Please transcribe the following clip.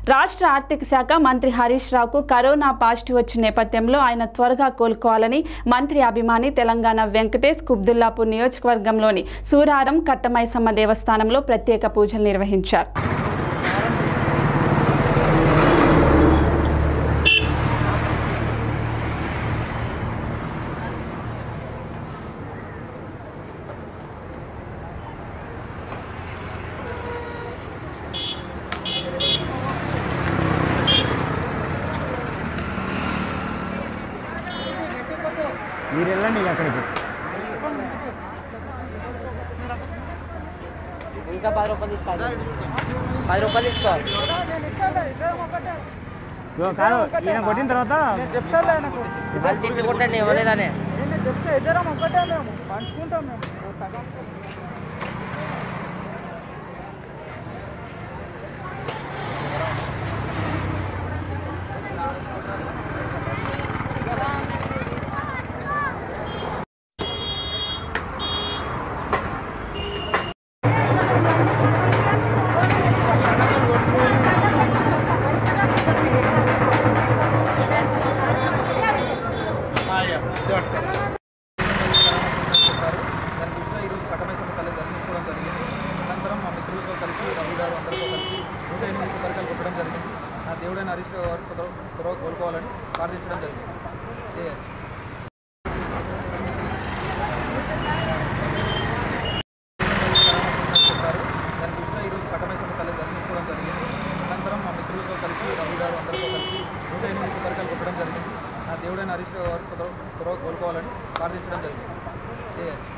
రాష్ట్ర ఆర్థిక శాఖ మంత్రి హరీష్ రావుకు కరోనా పాజిటివ్ వచ్చిన నేపథ్యంలో ఆయన త్వరగా కోలుకోవాలని మంత్రి అభిమాని తెలంగాణ వెంకటేష్ కుబ్దుల్లాపూర్ నియోజకవర్గంలోని సూరారం కట్టమైసమ్మ దేవస్థానంలో ప్రత్యేక పూజలు నిర్వహించారు మీరు వెళ్ళండి ఇక అక్కడికి ఇంకా పది రూపాయలు తీసుకోవాలి పది రూపాయలు తీసుకో ఇగో కాదు ఈయన కొట్టిన తర్వాత వాళ్ళు తిట్టుకుంటాను ఇవ్వలేదనే దాని దృష్ట్యా ఈరోజు కట్టమైసమ్మ తల్లి దర్శించుకోవడం జరిగింది అనంతరం మా మిత్రులతో కలిసి రవి గారు అందరితో కలిసి నూట ఎనిమిది కొబ్బరికాయలు కొట్టడం జరిగింది నా దేవుడైన హరీష్ రావు గారు త్వర- త్వరగా కోలుకోవాలని ప్రార్థించడం జరిగింది ఏ చెప్పారు దాని దృష్ట్యా ఈరోజు కట్టమైసమ్మ తల్లి దర్శించుకోవడం జరిగింది అనంతరం మా మిత్రులతో కలిసి రవి గారు అందరితో కలిసి నూట ఎనిమిది కొబ్బరికాయలు కొట్టడం జరిగింది నా దేవుడైన హరీష్ రావు గారు త్వర- త్వరగా కోలుకోవాలని ప్రార్థించడం జరిగింది ఏ